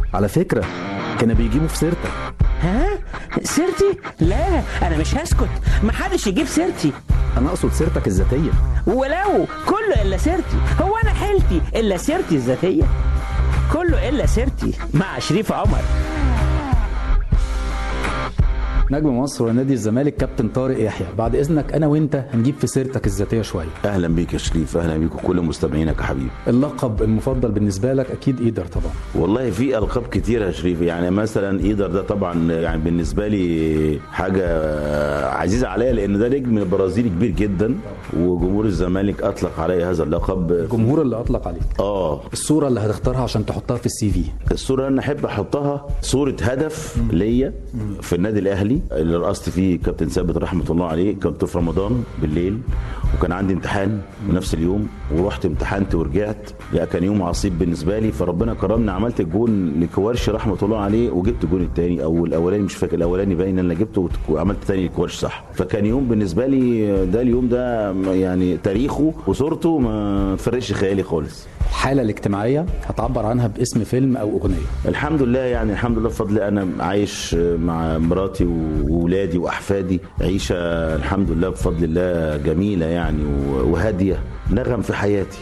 على فكره كانوا بيجيبوا في سيرتك ها سيرتي لا انا مش هسكت محدش يجيب سيرتي انا اقصد سيرتك الذاتيه ولو كله الا سيرتي هو انا حيلتي الا سيرتي الذاتيه كله الا سيرتي مع شريف عمر نجم مصر ونادي الزمالك كابتن طارق يحيى بعد اذنك انا وانت هنجيب في سيرتك الذاتيه شويه اهلا بيك يا شريف اهلا بيك وكل مستمعينك يا حبيبي اللقب المفضل بالنسبه لك اكيد ايدر طبعا والله في القاب كتيره يا شريف يعني مثلا ايدر ده طبعا يعني بالنسبه لي حاجه عزيزه عليا لان ده نجم برازيلي كبير جدا وجمهور الزمالك اطلق علي هذا اللقب الجمهور اللي اطلق عليك اه الصوره اللي هتختارها عشان تحطها في السي في الصوره اللي انا احب احطها صوره هدف ليا في النادي الاهلي اللي رقصت فيه كابتن ثابت رحمه الله عليه كنت في رمضان بالليل وكان عندي امتحان نفس اليوم ورحت امتحنت ورجعت يعني كان يوم عصيب بالنسبه لي فربنا كرمني عملت الجون لكوارش رحمه الله عليه وجبت الجون الثاني او الاولاني مش فاكر الاولاني باين ان انا جبته وعملت ثاني لكوارش صح فكان يوم بالنسبه لي ده اليوم ده يعني تاريخه وصورته ما تفرقش خيالي خالص الحاله الاجتماعيه هتعبر عنها باسم فيلم او اغنيه الحمد لله يعني الحمد لله بفضل انا عايش مع مراتي واولادي واحفادي عيشه الحمد لله بفضل الله جميله يعني وهاديه نغم في حياتي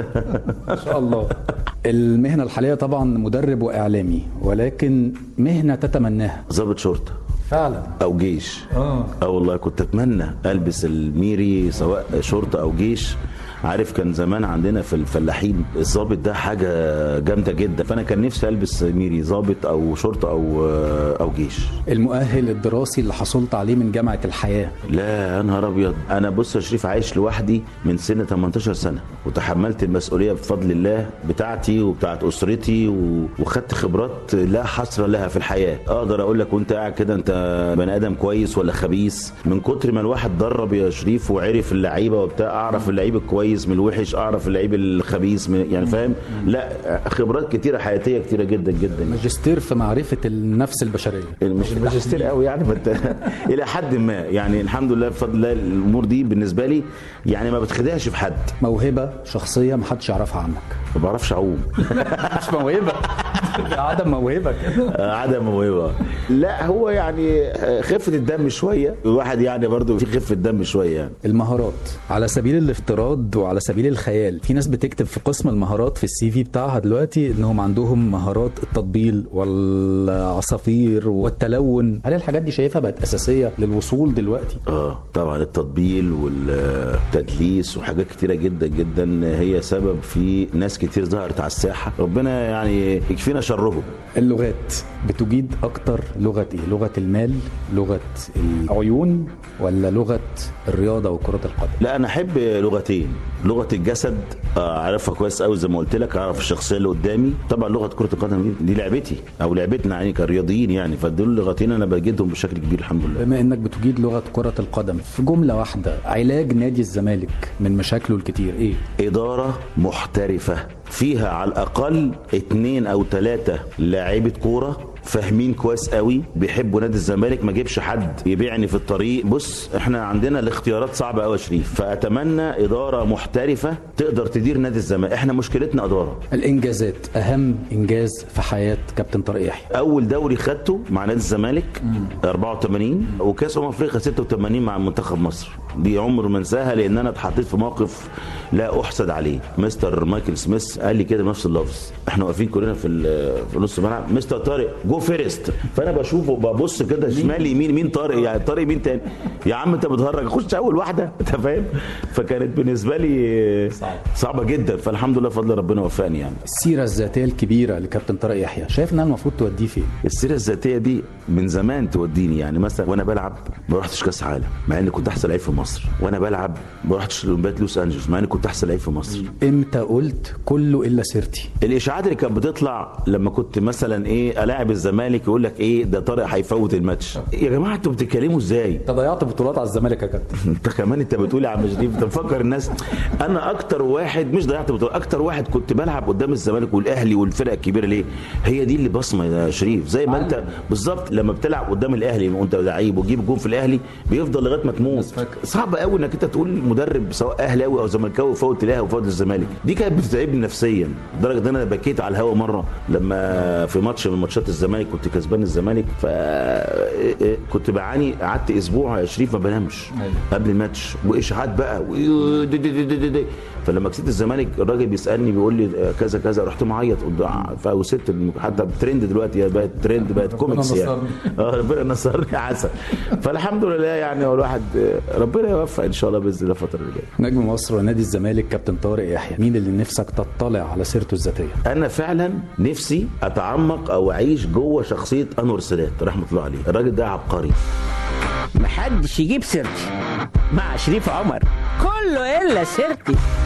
ما شاء الله المهنه الحاليه طبعا مدرب واعلامي ولكن مهنه تتمناها ضابط شرطه فعلا او جيش اه اه والله كنت اتمنى البس الميري سواء شرطه او جيش عارف كان زمان عندنا في الفلاحين الظابط ده حاجه جامده جدا فانا كان نفسي البس ميري ظابط او شرطه او او جيش المؤهل الدراسي اللي حصلت عليه من جامعه الحياه لا يا نهار ابيض انا بص يا شريف عايش لوحدي من سن 18 سنه وتحملت المسؤوليه بفضل الله بتاعتي وبتاعت اسرتي وخدت خبرات لا حصر لها في الحياه اقدر اقول لك وانت قاعد كده انت بني ادم كويس ولا خبيث من كتر ما الواحد درب يا شريف وعرف اللعيبه وبتاع اعرف اللعيب الكويس الكويس من الوحش اعرف اللعيب الخبيث من يعني فاهم لا خبرات كتيره حياتيه كتيره جدا جدا ماجستير في معرفه النفس البشريه مش ماجستير قوي يعني الى حد ما يعني الحمد لله بفضل الله الامور دي بالنسبه لي يعني ما بتخدعش في حد موهبه شخصيه ما حدش يعرفها عنك ما بعرفش اعوم مش موهبه عدم موهبه عدم موهبه لا هو يعني خفه الدم شويه الواحد يعني برضو في خفه دم شويه يعني المهارات على سبيل الافتراض وعلى سبيل الخيال في ناس بتكتب في قسم المهارات في السي في بتاعها دلوقتي انهم عندهم مهارات التطبيل والعصافير والتلون هل الحاجات دي شايفها بقت اساسيه للوصول دلوقتي اه طبعا التطبيل والتدليس وحاجات كتيره جدا جدا هي سبب في ناس كتير ظهرت على الساحه ربنا يعني يكفينا شرهم اللغات بتجيد اكتر لغه ايه لغه المال لغه العيون ولا لغه الرياضه وكره القدم لا انا احب لغتين لغه الجسد اعرفها كويس قوي زي ما قلت لك اعرف الشخصيه اللي قدامي طبعا لغه كره القدم دي لعبتي او لعبتنا يعني كرياضيين يعني فدول لغتين انا بجدهم بشكل كبير الحمد لله بما انك بتجيد لغه كره القدم في جمله واحده علاج نادي الزمالك من مشاكله الكتير ايه اداره محترفه فيها على الاقل اتنين او ثلاثه لاعيبه كوره فاهمين كويس قوي بيحبوا نادي الزمالك ما جيبش حد يبيعني في الطريق بص احنا عندنا الاختيارات صعبه قوي يا شريف فاتمنى اداره محترفه تقدر تدير نادي الزمالك احنا مشكلتنا اداره الانجازات اهم انجاز في حياه كابتن طارق يحيى اول دوري خدته مع نادي الزمالك 84 وكاس امم افريقيا 86 مع منتخب مصر دي عمر ما انساها لان انا اتحطيت في موقف لا احسد عليه مستر مايكل سميث قال لي كده بنفس اللفظ احنا واقفين كلنا في في نص الملعب مستر طارق جو فيرست فانا بشوفه ببص كده شمال يمين مين طارق يعني طارق مين تاني يا عم انت بتهرج خش اول واحده انت فاهم فكانت بالنسبه لي صعب. صعبه جدا فالحمد لله فضل ربنا وفقني يعني السيره الذاتيه الكبيره لكابتن طارق يحيى شايف انها المفروض توديه فين السيره الذاتيه دي من زمان توديني يعني مثلا وانا بلعب ما رحتش كاس عالم مع اني كنت احسن لعيب في مصر وانا بلعب ما رحتش اولمبياد لوس انجلوس مع اني كنت احسن لعيب في مصر امتى قلت كله الا سيرتي الاشاعات اللي كانت بتطلع لما كنت مثلا ايه الاعب الزمالك الزمالك يقول لك ايه ده طارق هيفوت الماتش يا جماعه انتوا بتتكلموا ازاي انت ضيعت بطولات على الزمالك يا كابتن انت كمان انت بتقول يا عم شريف انت مفكر الناس انا اكتر واحد مش ضيعت بطولة اكتر واحد كنت بلعب قدام الزمالك والاهلي والفرق الكبيره ليه هي دي اللي بصمه يا شريف زي ما انت بالظبط لما بتلعب قدام الاهلي وانت لعيب وتجيب جون في الاهلي بيفضل لغايه ما تموت فاكر. صعب قوي انك انت تقول مدرب سواء اهلاوي او زملكاوي فوت الاهلي وفوت الزمالك دي كانت بتتعبني نفسيا لدرجه ان انا بكيت على الهوا مره لما في ماتش من ماتشات الزمالك كنت كسبان الزمالك ف كنت بعاني قعدت اسبوع يا شريف ما بنامش أيوة. قبل الماتش واشاعات بقى و- دي- دي- دي- دي- دي- دي. فلما كسبت الزمالك الراجل بيسالني بيقول لي كذا كذا رحت معيط قد- فوصلت الم- حتى ترند دلوقتي هي بقت ترند بقت كوميكس يعني نصرني. اه ربنا نصرني عسل فالحمد لله يعني هو الواحد ربنا يوفق ان شاء الله باذن الله الفتره اللي جايه نجم مصر ونادي الزمالك كابتن طارق يحيى مين اللي نفسك تطلع على سيرته الذاتيه انا فعلا نفسي اتعمق او اعيش جوه شخصيه انور السادات رحمه الله عليه الراجل ده عبقري محدش يجيب سيرتي مع شريف عمر كله الا سيرتي